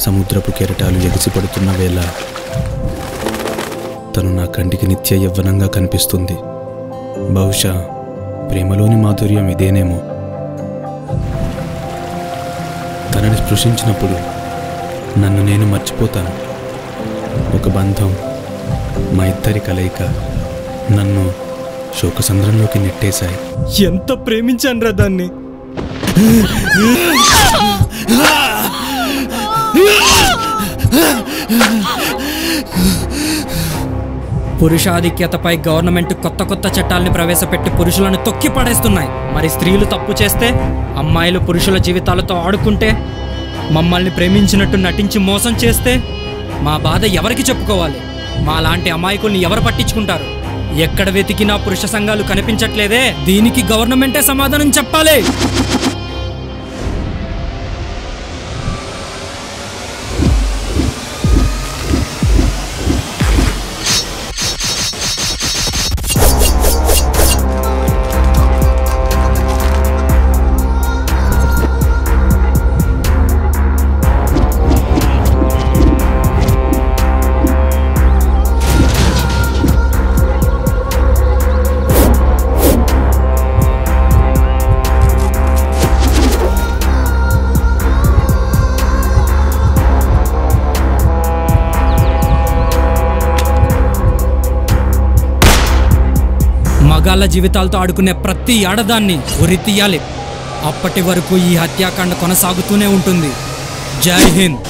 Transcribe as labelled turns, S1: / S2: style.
S1: సముద్రపు కెరటాలు ఎగిసిపడుతున్న వేళ తను నా కంటికి నిత్య యవ్వనంగా కనిపిస్తుంది బహుశా ప్రేమలోని మాధుర్యం ఇదేనేమో తనని స్పృశించినప్పుడు నన్ను నేను మర్చిపోతాను ఒక బంధం మా ఇద్దరి కలయిక నన్ను శోకసంద్రంలోకి నెట్టేశాయి
S2: ఎంత ప్రేమించాను రా దాన్ని పురుషాధిక్యతపై గవర్నమెంట్ కొత్త కొత్త చట్టాల్ని ప్రవేశపెట్టి పురుషులను తొక్కి పడేస్తున్నాయి మరి స్త్రీలు తప్పు చేస్తే అమ్మాయిలు పురుషుల జీవితాలతో ఆడుకుంటే మమ్మల్ని ప్రేమించినట్టు నటించి మోసం చేస్తే మా బాధ ఎవరికి చెప్పుకోవాలి మా లాంటి అమాయకుల్ని ఎవరు పట్టించుకుంటారు ఎక్కడ వెతికినా పురుష సంఘాలు కనిపించట్లేదే దీనికి గవర్నమెంటే సమాధానం చెప్పాలి మగాళ్ళ జీవితాలతో ఆడుకునే ప్రతి ఆడదాన్ని ఉరి తీయాలి అప్పటి వరకు ఈ హత్యాకాండ కొనసాగుతూనే ఉంటుంది జై హింద్